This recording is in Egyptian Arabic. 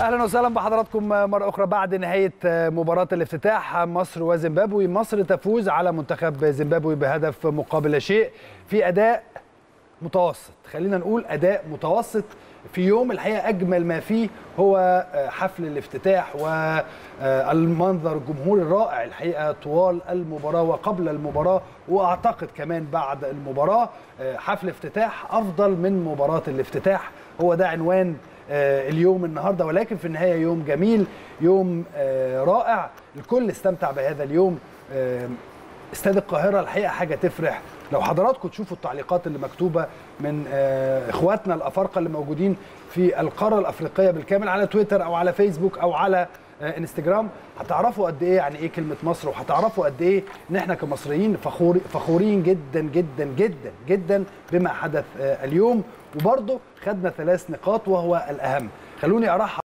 اهلا وسهلا بحضراتكم مره اخرى بعد نهايه مباراه الافتتاح مصر وزيمبابوي مصر تفوز على منتخب زيمبابوي بهدف مقابل لا شيء في اداء متوسط خلينا نقول اداء متوسط في يوم الحقيقه اجمل ما فيه هو حفل الافتتاح والمنظر الجمهوري الرائع الحقيقه طوال المباراه وقبل المباراه واعتقد كمان بعد المباراه حفل افتتاح افضل من مباراه الافتتاح هو ده عنوان اليوم النهارده ولكن في النهايه يوم جميل يوم رائع الكل استمتع بهذا اليوم استاد القاهره الحقيقه حاجه تفرح لو حضراتكم تشوفوا التعليقات اللي مكتوبه من اخواتنا الافارقه اللي موجودين في القاره الافريقيه بالكامل على تويتر او على فيسبوك او على انستجرام هتعرفوا قد ايه يعني ايه كلمه مصر وهتعرفوا قد ايه ان احنا كمصريين فخور فخورين جدا جدا جدا جدا بما حدث اليوم وبرضه خدنا ثلاث نقاط وهو الاهم خلوني ارحب